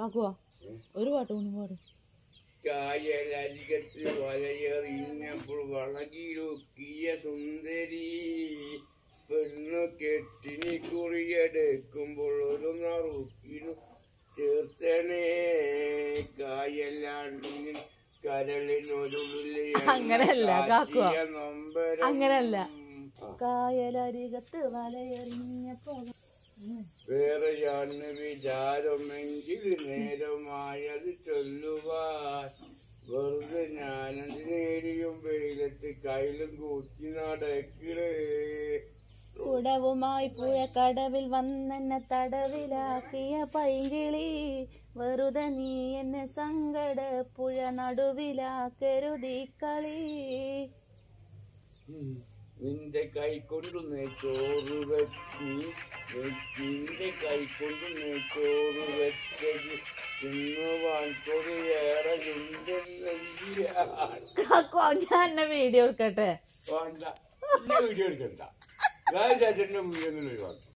കാക്കുവാ ഒരു പാട്ട് കൂടി പാടും കായലരികത്ത് വലയെറിഞ്ഞപ്പോൾ വളകിലൊക്കിയ സുന്ദരി പെണ്ണു കെട്ടിനി കുറിയെടുക്കുമ്പോൾ ഒരു നറുക്കിനു ചേർത്തണേ കായലാണ്ടിന് കരളിനൊരുള്ളിലെ അങ്ങനെയല്ല, കാക്കുവാ. നൊമ്പരം അങ്ങനെയല്ല. കായലരികത്ത് വലയെറിഞ്ഞപ്പോ വേറെയാണ് വിചാരമെങ്കിൽ നേരമായത് ചൊല്ലുവാൻ വെറുതെ ഞാനതിനേരിയും വെയിലത്ത് കയ്യിലും കൂട്ടി നടക്കണേ കുടവുമായി പുഴക്കടവിൽ വന്നെന്നെ തടവിലാക്കിയ പൈങ്കിളി വെറുതെ നീ എന്നെ സങ്കട പുഴ നടുവിലാക്കരുതീ കളി നിന്റെ കൈ കൊണ്ടു ചോറ് വെച്ച് നിന്റെ കൈ കൊണ്ടു ചോറ് വെച്ചത് തിന്നുവാൻ കൊറിയേറെ കാക്കോ ഞാൻ എന്നെ വീഡിയോ എടുക്കട്ടെ വേണ്ട ഇന്നെ വീഡിയോ എടുക്കണ്ട ഞാൻ ചേട്ടന്റെ മുന്നിൽ ഒഴിവാക്കി